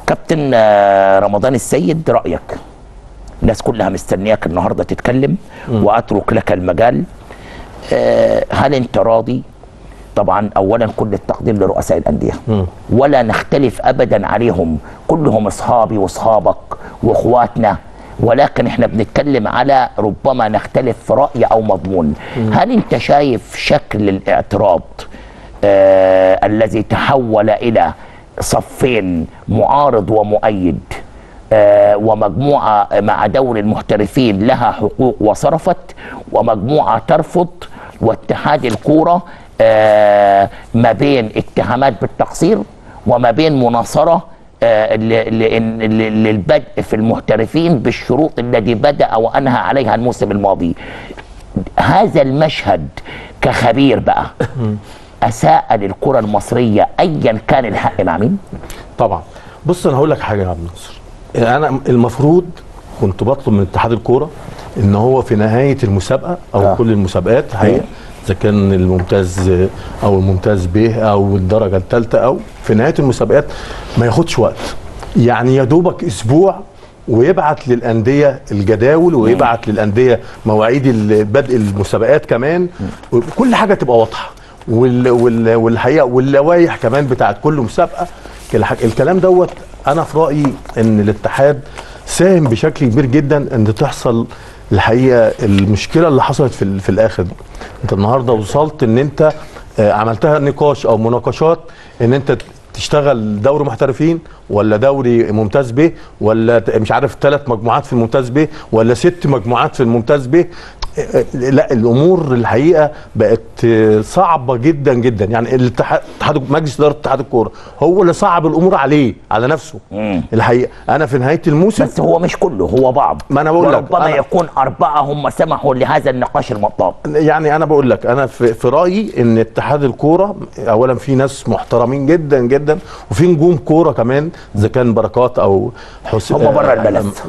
كابتن آه، رمضان السيد رايك الناس كلها مستنياك النهارده تتكلم واترك لك المجال آه، هل انت راضي طبعا اولا كل التقدير لرؤساء الانديه ولا نختلف ابدا عليهم كلهم اصحابي واصحابك واخواتنا ولكن احنا بنتكلم على ربما نختلف في راي او مضمون هل انت شايف شكل الاعتراض آه الذي تحول الى صفين معارض ومؤيد آه ومجموعه مع دوري المحترفين لها حقوق وصرفت ومجموعه ترفض واتحاد الكوره آه ما بين اتهامات بالتقصير وما بين مناصره آه، ل- ل- ل- للبدء في المحترفين بالشروط التي بدأ وأنهى عليها الموسم الماضي هذا المشهد كخبير بقى أساء للكرة المصرية أيا كان الحق مع مين؟ طبعا بص انا هقول لك حاجه يا عبد الناصر انا المفروض كنت بطلب من اتحاد الكوره ان هو في نهايه المسابقه او آه. آه. كل المسابقات حقيقه اذا كان الممتاز او الممتاز ب او الدرجه الثالثه او في نهايه المسابقات ما ياخدش وقت يعني يا دوبك اسبوع ويبعت للانديه الجداول ويبعت للانديه مواعيد ال- بدء المسابقات كمان كل حاجه تبقى واضحه وال وال والحقيقه واللوائح كمان بتاعت كل مسابقه الح- الكلام دوت انا في رايي ان الاتحاد ساهم بشكل كبير جدا ان تحصل الحقيقه المشكله اللي حصلت في ال- في الاخر دي انت النهارده وصلت ان انت آه، عملتها نقاش او مناقشات ان انت تشتغل دوري محترفين ولا دوري ممتاز ب ولا ت- مش عارف ثلاث مجموعات في الممتاز ب ولا ست مجموعات في الممتاز ب لا الامور الحقيقه بقت صعبه جدا جدا يعني الاتحاد اتحاد- مجلس اداره اتحاد الكوره هو اللي صعب الامور عليه على نفسه مم. الحقيقه انا في نهايه الموسم بس هو مش كله هو بعض ما أنا بقول لك، وربما أنا- يكون أربعة هم سمحوا لهذا النقاش المطاط يعني انا بقول لك انا في, في رايي ان اتحاد الكوره اولا في ناس محترمين جدا جدا وفي نجوم كوره كمان اذا كان بركات او حسين هم بره الملف.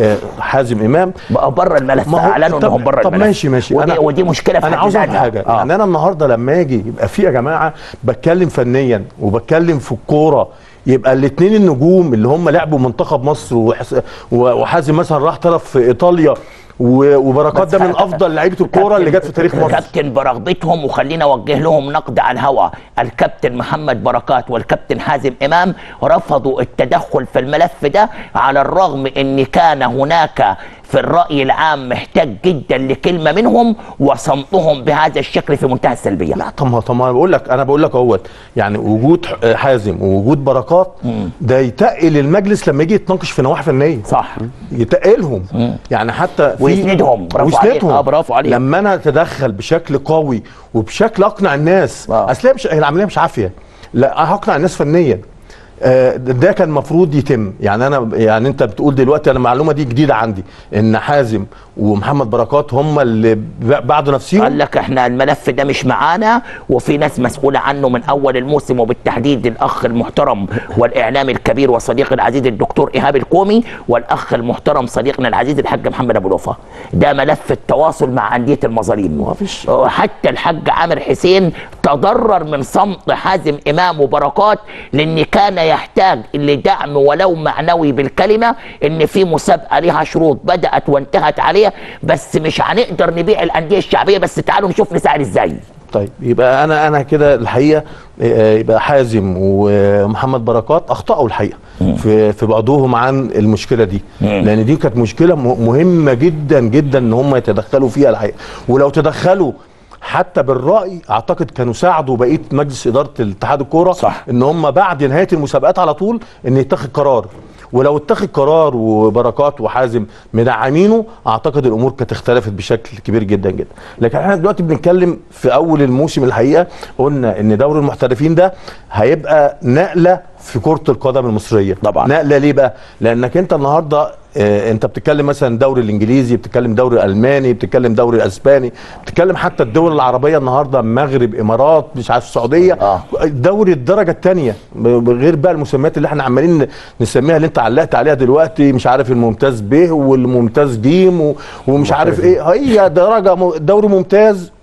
حازم امام بقى بره الملف ما هو- اعلنوا طب- انهم بره طب الملف ماشي ماشي ودي, أنا- ودي مشكله في انا حد عاوز اعرف ذاتها. حاجه آه. يعني انا النهارده لما اجي يبقى في يا جماعه بتكلم فنيا وبتكلم في الكوره يبقى الاثنين النجوم اللي هم لعبوا منتخب مصر وحس- و- وحازم مثلا راح طرف في ايطاليا و- وبركات ده من افضل لعيبه الكوره اللي جت في تاريخ مصر الكابتن برغبتهم وخلينا اوجه لهم نقد على الهواء الكابتن محمد بركات والكابتن حازم امام رفضوا التدخل في الملف ده على الرغم ان كان هناك في الراي العام محتاج جدا لكلمه منهم وصمتهم بهذا الشكل في منتهى السلبيه لا طب ما طب ما انا بقول لك انا بقول لك اهوت يعني وجود ح- حازم ووجود بركات ده يتقل المجلس لما يجي يتناقش في نواحي فنيه صح يتقلهم يعني حتى في ويسندهم. برافو عليك. ويسندهم آه، برافو عليك. لما انا اتدخل بشكل قوي وبشكل اقنع الناس آه. اصل هي مش هي العمليه مش عافيه لا هقنع الناس فنيا آه، ده كان المفروض يتم يعني انا يعني انت بتقول دلوقتي انا المعلومه دي جديده عندي ان حازم ومحمد بركات هم اللي ب- بعدوا نفسهم قال لك احنا الملف ده مش معانا وفي ناس مسؤوله عنه من اول الموسم وبالتحديد الاخ المحترم والاعلامي الكبير وصديقي العزيز الدكتور ايهاب الكومي والاخ المحترم صديقنا العزيز الحاج محمد ابو الوفا ده ملف التواصل مع انديه المظالم مفيش. حتى الحاج عامر حسين تضرر من صمت حازم امام وبركات لان كان يحتاج لدعم ولو معنوي بالكلمه ان في مسابقه لها شروط بدات وانتهت عليها بس مش هنقدر نبيع الانديه الشعبيه بس تعالوا نشوف نساعد ازاي طيب يبقى انا انا كده الحقيقه آه، يبقى حازم ومحمد بركات اخطاوا الحقيقه في في بعضهم عن المشكله دي لان دي كانت مشكله م- مهمه جدا جدا ان هم يتدخلوا فيها الحقيقه ولو تدخلوا حتى بالراي اعتقد كانوا ساعدوا بقيه مجلس اداره الاتحاد الكوره صح. ان هم بعد نهايه المسابقات على طول ان يتخذ قرار ولو اتخذ قرار وبركات وحازم مدعمينه اعتقد الامور كانت اختلفت بشكل كبير جدا جدا لكن احنا دلوقتي بنتكلم في اول الموسم الحقيقه قلنا ان دوري المحترفين ده هيبقى نقله في كره القدم المصريه طبعا. نقله ليه بقى لانك انت النهارده آه، انت بتتكلم مثلا الدوري الانجليزي بتتكلم الدوري الالماني بتتكلم الدوري الاسباني بتتكلم حتى الدول العربيه النهارده مغرب امارات مش عارف السعوديه آه. دوري الدرجه الثانيه غير بقى المسميات اللي احنا عمالين نسميها اللي انت علقت عليها دلوقتي مش عارف الممتاز ب والممتاز ج و- ومش عارف ايه هي درجه م- دوري ممتاز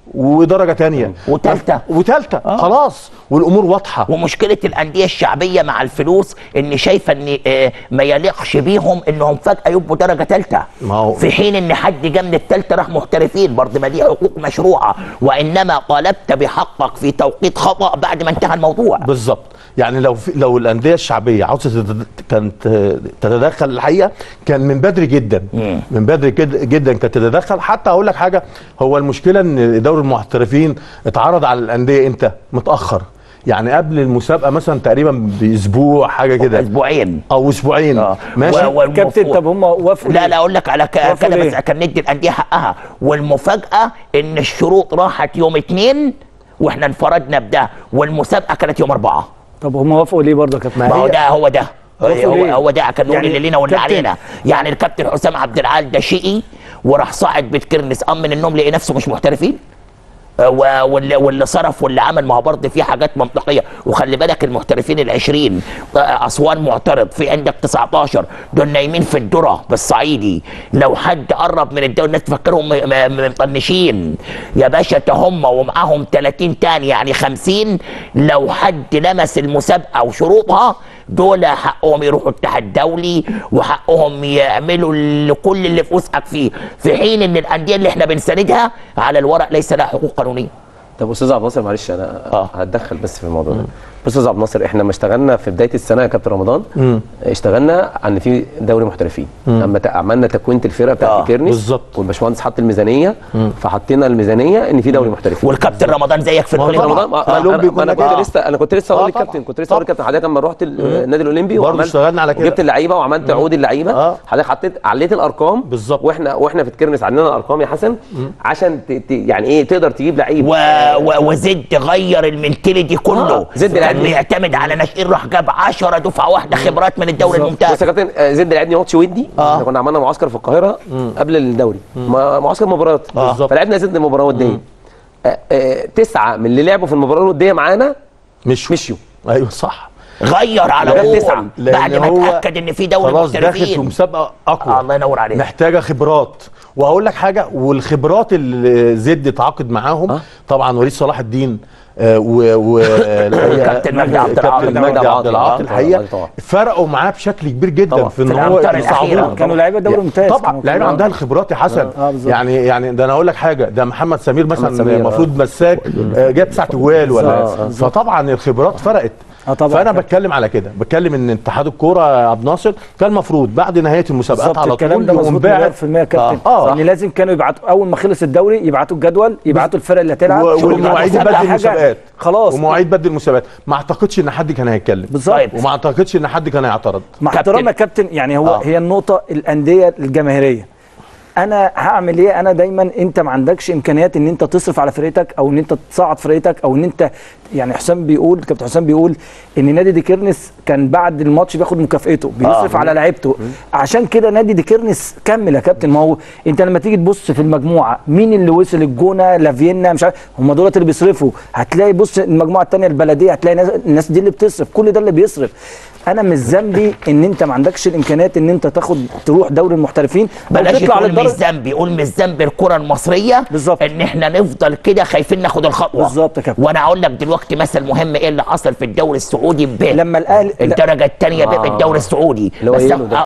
ودرجه تانية وتالتة. وتالتة خلاص والامور واضحه ومشكله الانديه الشعبيه مع الفلوس ان شايفه ان آه، ما يليقش بيهم انهم فجاه يبقوا درجه ثالثه ما هو- في حين ان حد جه من الثالثه راح محترفين برضه ما دي حقوق مشروعه وانما طالبت بحقك في توقيت خطا بعد ما انتهى الموضوع بالظبط يعني لو في لو الانديه الشعبيه عاوزه تت- كانت تتدخل الحقيقه كان من بدري جدا مم. من بدري جد- جدا كانت تتدخل حتى اقول لك حاجه هو المشكله ان دوري المحترفين اتعرض على الانديه امتى متاخر يعني قبل المسابقه مثلا تقريبا باسبوع حاجه كده اسبوعين او اسبوعين آه. ماشي و- والمفروض- كابتن طب هم وافقوا لا ليه؟ لا اقول لك على ك- وافقوا كده ليه؟ بس كان ندي الانديه حقها والمفاجاه ان الشروط راحت يوم اثنين واحنا انفردنا بده والمسابقه كانت يوم اربعه طب هم وافقوا ليه برضه يا كابتن ما هو ده هو ده وافقوا هو, ليه؟ هو ده كان نقول يعني اللي لينا واللي كابتن- علينا يعني الكابتن حسام عبد العال ده شقي وراح صاعد بتكرنس قام من النوم لقي نفسه مش محترفين آه، و- واللي, واللي صرف واللي عمل ما هو برضه في حاجات منطقيه وخلي بالك المحترفين ال 20 آه، اسوان معترض في عندك 19 دول نايمين في الذره بالصعيدي لو حد قرب من الدوري الناس تفكرهم م- م- مطنشين يا باشا ده هم ومعاهم 30 تاني يعني 50 لو حد لمس المسابقه وشروطها دول حقهم يروحوا الاتحاد الدولي وحقهم يعملوا ال- كل اللي في وسعك فيه في حين ان الانديه اللي احنا بنساندها على الورق ليس لها حقوق قانونيه طب استاذ عبد الناصر معلش انا آه. هتدخل بس في الموضوع ده بص يا استاذ عبد الناصر احنا لما اشتغلنا في بدايه السنه يا كابتن رمضان اشتغلنا عن في دوري محترفين اما ت- عملنا تكوينه الفرقه آه، بتاعت كيرنس بالظبط. والباشمهندس حط الميزانيه فحطينا الميزانيه ان في دوري محترفين والكابتن رمضان زيك في ما هو الاولمبي طبعاً. رمضان آه، ما- الأولمبي انا, أنا كنا كنت كده. لسه انا كنت لسه آه، اقول طبعاً. للكابتن كنت لسه اقول طبعاً. للكابتن حضرتك لما رحت ال- النادي الاولمبي برضه وعملت اشتغلنا على كده. وجبت اللعيبه وعملت عقود اللعيبه آه. حضرتك حطيت عليت الارقام بالظبط. واحنا واحنا في الكيرنس عندنا الارقام يا حسن عشان ت... ت... يعني ايه تقدر تجيب لعيب و... و... وزد غير المنتاليتي كله آه، زد كان لعب. بيعتمد على ناشئين راح جاب 10 دفعه واحده خبرات من الدوري بص الممتاز يا كابتن آه، زد لعبني ماتش ودي احنا كنا عملنا معسكر في القاهره قبل الدوري ما- معسكر مباريات بالظبط. فلعبنا زد مباراه وديه آه، آه، تسعه من اللي لعبوا في المباراه الوديه معانا مش مشيوا ايوه صح غير على جاب طول تسعة. بعد لأن ما هو اتاكد ان في دوري خلاص داخل في محترفين مسابقه اقوى الله ينور عليك محتاجه خبرات وهقول لك حاجه والخبرات اللي زد اتعاقد معاهم أه؟ طبعا وليد صلاح الدين آه، و و كابتن مجدي عبد العاطي. كابتن مجدي عبد العاطي آه، الحقيقه طبعا. فرقوا معاه بشكل كبير جدا طبعا. في ان في هو الأمتار يصعدوه. الأخيرة. كانوا لعيبه دوري ممتاز طبعا كانوا لعيبه كلهم- عندها الخبرات يا حسن آه، بالظبط. يعني يعني ده انا اقول لك حاجه ده محمد سمير مثلا سمير، آه. المفروض مساك آه، جاب تسع تجوال ولا بالظبط، آه. فطبعا الخبرات فرقت آه، طبعا. فانا بتكلم على كده بتكلم ان اتحاد الكوره يا عبد الناصر كان المفروض بعد نهايه المسابقات بالظبط على الكلام طول ده يقوم مظبوط باعت مليار في المية يا كابتن آه. اه ان لازم كانوا يبعتوا اول ما خلص الدوري يبعتوا الجدول يبعتوا الفرق اللي هتلعب و- شوفوا والمواعيد يبعتوا بدل حاجة. المسابقات خلاص ومواعيد بدل المسابقات ما اعتقدش ان حد كان هيتكلم بالظبط. طيب. وما اعتقدش ان حد كان هيعترض مع كابتن. احترام يا كابتن يعني هو آه. هي النقطه الانديه الجماهيريه انا هعمل ايه انا دايما انت ما عندكش امكانيات ان انت تصرف على فرقتك او ان انت تصعد فرقتك او ان انت يعني حسام بيقول كابتن حسام بيقول ان نادي دي كيرنس كان بعد الماتش بياخد مكافئته بيصرف آه. على لعيبته عشان كده نادي دي كيرنس كمل يا كابتن ما هو انت لما تيجي تبص في المجموعه مين اللي وصل الجونه لافينا مش عارف هم دولت اللي بيصرفوا هتلاقي بص المجموعه الثانيه البلديه هتلاقي ناس الناس دي اللي بتصرف كل ده اللي بيصرف انا مش ذنبي ان انت ما عندكش الامكانيات ان انت تاخد تروح دوري المحترفين أو بلاش تطلع تقول مش للدرجه ذنبي قول مش ذنب الكره المصريه بالظبط. ان احنا نفضل كده خايفين ناخد الخطوه بالظبط يا كابتن. وانا اقول لك دلوقتي مثل مهم ايه اللي حصل في الدوري السعودي ب لما الاهلي الدرجه الثانيه ب آه. الدوري السعودي اللي هو بس يلو ده.